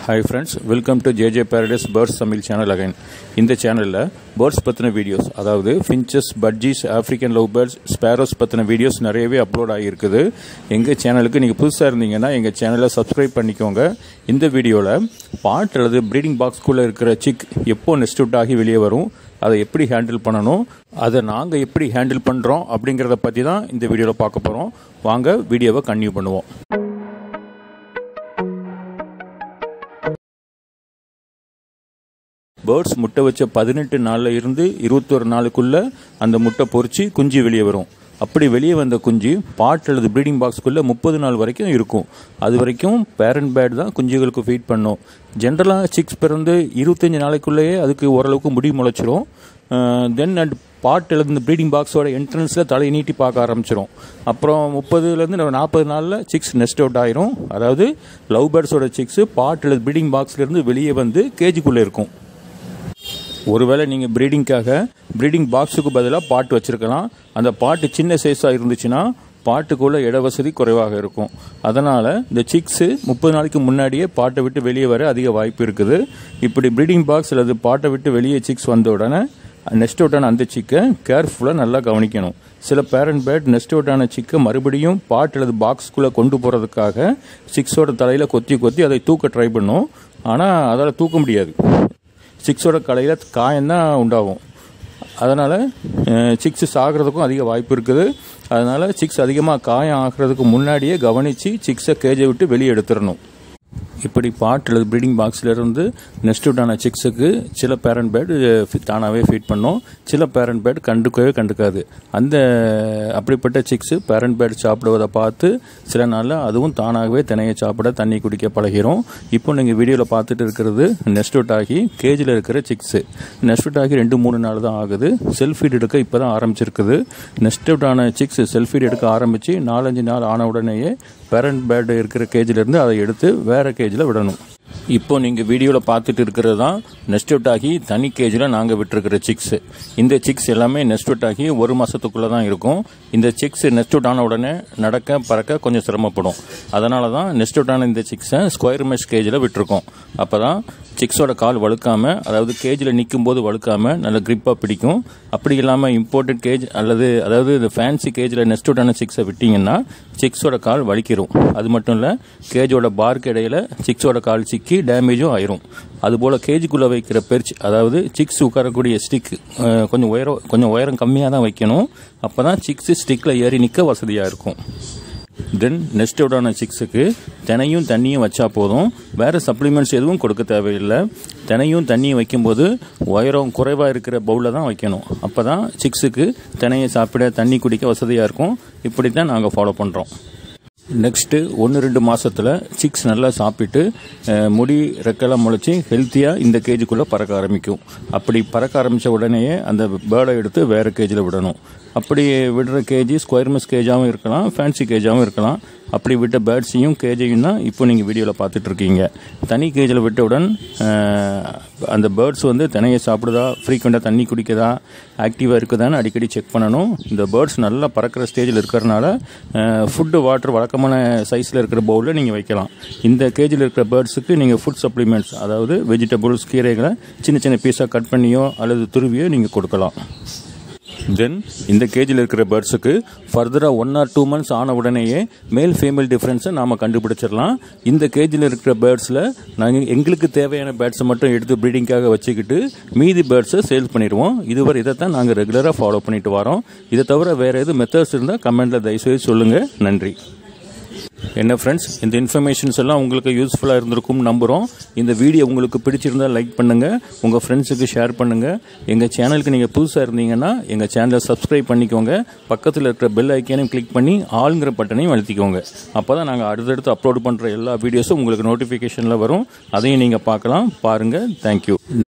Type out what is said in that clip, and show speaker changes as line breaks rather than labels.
hi friends welcome to JJ paradise birds Tamil channel again இந்த சேனலில் birds பற்றின videos அதாவது finches budgies African love birds sparrows பற்றின videos நிறையவே அப்லோட் ஆகியிருக்குது எங்கள் சேனலுக்கு நீங்கள் புதுசாக இருந்தீங்கன்னா எங்கள் சேனலை சப்ஸ்கிரைப் பண்ணிக்கோங்க இந்த வீடியோவில் பாட் அல்லது ப்ரீடிங் பாக்ஸ்குள்ளே இருக்கிற சிக் எப்போ நெஸ்ட் அவுட் ஆகி வெளியே வரும் அதை எப்படி ஹேண்டில் பண்ணணும் அதை நாங்கள் எப்படி ஹேண்டில் பண்ணுறோம் அப்படிங்கிறத பற்றி தான் இந்த வீடியோவில் பார்க்க போகிறோம் வாங்க வீடியோவை கன்டினியூ பண்ணுவோம் பேர்ட்ஸ் முட்டை வச்ச பதினெட்டு நாளில் இருந்து இருபத்தொரு நாளுக்குள்ளே அந்த முட்டை பொறிச்சு குஞ்சு வெளியே வரும் அப்படி வெளியே வந்த குஞ்சு பாட் அல்லது ப்ரீடிங் பாக்ஸ்க்குள்ளே முப்பது நாள் வரைக்கும் இருக்கும் அது வரைக்கும் பேரண்ட் பேட் தான் குஞ்சுகளுக்கு ஃபீட் பண்ணும் ஜென்ரலாக சிக்ஸ் பிறந்து இருபத்தஞ்சி நாளைக்குள்ளேயே அதுக்கு ஓரளவுக்கு முடி முளைச்சிரும் தென் அண்ட் பாட் அல்லது இந்த ப்ரீடிங் பாக்ஸோட என்ட்ரன்ஸில் தலையை நீட்டி பார்க்க ஆரம்பிச்சிரும் அப்புறம் முப்பதுலேருந்து நாற்பது நாளில் சிக்ஸ் நெஸ்ட் அவுட் ஆயிரும் அதாவது லவ் பேர்ட்ஸோட சிக்ஸு பாட் அல்லது ப்ரீடிங் பாக்ஸ்லேருந்து வெளியே வந்து கேஜுக்குள்ளே இருக்கும் ஒருவேளை நீங்கள் ப்ரீடிங்காக ப்ரீடிங் பாக்ஸுக்கு பதிலாக பாட்டு வச்சுருக்கலாம் அந்த பாட்டு சின்ன சைஸாக இருந்துச்சுன்னா பாட்டுக்குள்ள இட வசதி குறைவாக இருக்கும் அதனால் இந்த சிக்ஸு முப்பது நாளைக்கு முன்னாடியே பாட்டை விட்டு வெளியே வர அதிக வாய்ப்பு இருக்குது இப்படி ப்ரீடிங் பாக்ஸ் அல்லது பாட்டை விட்டு வெளியே சிக்ஸ் வந்த உடனே நெஸ்ட் அவுட்டான அந்த சிக்கை கேர்ஃபுல்லாக நல்லா கவனிக்கணும் சில பேரண்ட் பேட் நெஸ்ட் அவுட்டான சிக்கை மறுபடியும் பாட் அல்லது பாக்ஸ்குள்ளே கொண்டு போகிறதுக்காக சிக்ஸோட தலையில் கொத்தி கொத்தி அதை தூக்க ட்ரை பண்ணும் ஆனால் அதால் தூக்க முடியாது சிக்ஸோட கலையில் காயம்தான் உண்டாகும் அதனால் சிக்ஸ் சாகிறதுக்கும் அதிக வாய்ப்பு இருக்குது அதனால் சிக்ஸ் அதிகமாக காயம் ஆகிறதுக்கு முன்னாடியே கவனித்து சிக்ஸை கேஜை விட்டு வெளியே எடுத்துடணும் இப்படி பாட் அல்லது ப்ரீடிங் பாக்ஸ்லேருந்து நெஸ்ட் அவுட்டான சிக்ஸுக்கு சில பேரண்ட் பேர்டு தானாகவே ஃபீட் பண்ணும் சில பேரண்ட் பேர்டு கண்டுக்கவே கண்டுக்காது அந்த அப்படிப்பட்ட சிக்ஸு பேரண்ட் பேர்டு சாப்பிடுவதை பார்த்து சில நாளில் அதுவும் தானாகவே தினையை சாப்பிட தண்ணி குடிக்க பழகிறோம் இப்போ நீங்கள் வீடியோவில் பார்த்துட்டு இருக்கிறது நெஸ்ட் அவுட் ஆகி கேஜில் இருக்கிற சிக்ஸு நெஸ்ட் அவுட் ஆகி ரெண்டு மூணு நாள் தான் ஆகுது செல்ஃபீட் எடுக்க இப்போ தான் ஆரம்பிச்சிருக்குது நெஸ்ட் அவுட் ஆன சிக்ஸ் செல்ஃபீட் எடுக்க ஆரம்பித்து நாலஞ்சு நாள் ஆன உடனேயே பேரண்ட் பேர்டு இருக்கிற கேஜிலேருந்து அதை எடுத்து வேறு கேஜில் விடணும் இப்போ நீங்கள் வீடியோவில் பார்த்துட்டு இருக்கிறது தான் நெஸ்ட் அவுட் ஆகி தனி கேஜில் நாங்கள் விட்டுருக்கிற சிக்ஸு இந்த சிக்ஸ் எல்லாமே நெஸ்ட் அவுட் ஆகி ஒரு மாதத்துக்குள்ளே தான் இருக்கும் இந்த சிக்ஸ் நெஸ்ட் அவுட் ஆன உடனே நடக்க பறக்க கொஞ்சம் சிரமப்படும் அதனால தான் நெஸ்ட் அவுட் ஆன இந்த சிக்ஸை ஸ்கொயர் மெஷ் கேஜில் விட்டுருக்கோம் அப்போ தான் சிக்ஸோட கால் வழுக்காமல் அதாவது கேஜில் நிற்கும் போது வழுக்காமல் நல்ல கிரிப்பாக பிடிக்கும் அப்படி இல்லாமல் இம்போர்ட்டட் கேஜ் அல்லது அதாவது இந்த ஃபேன்சி கேஜில் நெஸ்ட் அவுட்டான சிக்ஸை விட்டிங்கன்னா சிக்ஸோட கால் வலிக்கிறோம் அது மட்டும் இல்லை கேஜோட பார்க்கு இடையில சிக்ஸோட கால் சிக்கி டேமேஜும் ஆயிரும் அதுபோல் கேஜுக்குள்ளே வைக்கிற பெர்ச் அதாவது சிக்ஸ் உட்காரக்கூடிய ஸ்டிக் கொஞ்சம் உயரம் கொஞ்சம் உயரம் கம்மியாக தான் வைக்கணும் அப்போ தான் சிக்ஸு ஸ்டிக்கில் ஏறி நிற்க வசதியாக இருக்கும் தென் நெக்ஸ்ட் அவுட்டான சிக்ஸுக்கு தினையும் தண்ணியும் வச்சா போதும் வேறு சப்ளிமெண்ட்ஸ் எதுவும் கொடுக்க தேவையில்லை தினையும் தண்ணியும் வைக்கும்போது உயரம் குறைவாக இருக்கிற பவுலில் தான் வைக்கணும் அப்போ தான் சிக்ஸுக்கு தினையை சாப்பிட தண்ணி குடிக்க வசதியாக இருக்கும் இப்படி தான் நாங்கள் ஃபாலோ பண்ணுறோம் நெக்ஸ்ட்டு ஒன்று ரெண்டு மாதத்தில் சிக்ஸ் நல்லா சாப்பிட்டு முடி ரெக்கெல்லாம் முளைச்சி ஹெல்த்தியாக இந்த கேஜுக்குள்ளே பறக்க ஆரம்பிக்கும் அப்படி பறக்க ஆரம்பித்த உடனேயே அந்த பேர்டை எடுத்து வேறு கேஜில் விடணும் அப்படி விடுற கேஜி ஸ்கொயர் மிஸ் கேஜாகவும் இருக்கலாம் ஃபேன்சி கேஜாகவும் இருக்கலாம் அப்படி விட்ட பேர்ட்ஸையும் கேஜையும் தான் இப்போ நீங்கள் வீடியோவில் பார்த்துட்டு இருக்கீங்க தனி கேஜில் விட்டவுடன் அந்த பேர்ட்ஸ் வந்து தினையை சாப்பிடுதா ஃப்ரீக்வெண்ட்டாக தண்ணி குடிக்குதா ஆக்டிவாக இருக்குதான்னு அடிக்கடி செக் பண்ணணும் இந்த பேர்ட்ஸ் நல்லா பறக்கிற ஸ்டேஜில் இருக்கிறனால ஃபுட்டு வாட்டர் வழக்கமான சைஸில் இருக்கிற பவுலில் நீங்கள் வைக்கலாம் இந்த கேஜில் இருக்கிற பேர்ட்ஸுக்கு நீங்கள் ஃபுட் சப்ளிமெண்ட்ஸ் அதாவது வெஜிடபிள்ஸ் கீரைகளை சின்ன சின்ன பீஸாக கட் பண்ணியோ அல்லது துருவியோ நீங்கள் கொடுக்கலாம் தென் இந்த கேஜில் இருக்கிற பேர்ட்ஸுக்கு ஃபர்தராக ஒன் ஆர் டூ மந்த்ஸ் ஆன உடனேயே மேல் ஃபீமேல் டிஃப்ரென்ஸை நாம் கண்டுபிடிச்சிடலாம் இந்த கேஜில் இருக்கிற பேர்ட்ஸில் நாங்கள் எங்களுக்கு தேவையான பேர்ட்ஸை மட்டும் எடுத்து ப்ரீடிங்காக வச்சுக்கிட்டு மீதி பேர்ட்ஸை சேல்ஸ் பண்ணிடுவோம் இதுவரை இதை தான் நாங்கள் ரெகுலராக ஃபாலோ பண்ணிட்டு வரோம் இதை தவிர வேறு எது மெத்தட்ஸ் இருந்தால் கமெண்ட்டில் தயவுசெய்து சொல்லுங்கள் நன்றி என்ன ஃப்ரெண்ட்ஸ் இந்த இன்ஃபர்மேஷன்ஸ் எல்லாம் உங்களுக்கு யூஸ்ஃபுல்லாக இருந்திருக்கும் நம்புகிறோம் இந்த வீடியோ உங்களுக்கு பிடிச்சிருந்தால் லைக் பண்ணுங்கள் உங்கள் ஃப்ரெண்ட்ஸுக்கு ஷேர் பண்ணுங்கள் எங்கள் சேனலுக்கு நீங்கள் புதுசாக இருந்தீங்கன்னா எங்கள் சேனலை சப்ஸ்கிரைப் பண்ணிக்கோங்க பக்கத்தில் இருக்கிற பெல் ஐக்கானையும் கிளிக் பண்ணி ஆளுங்கிற பட்டனையும் அழுத்திக்கோங்க அப்போ தான் நாங்கள் அடுத்தடுத்து அப்லோட் பண்ணுற எல்லா வீடியோஸும் உங்களுக்கு நோட்டிஃபிகேஷனில் வரும் அதையும் நீங்கள் பார்க்கலாம் பாருங்கள் தேங்க்யூ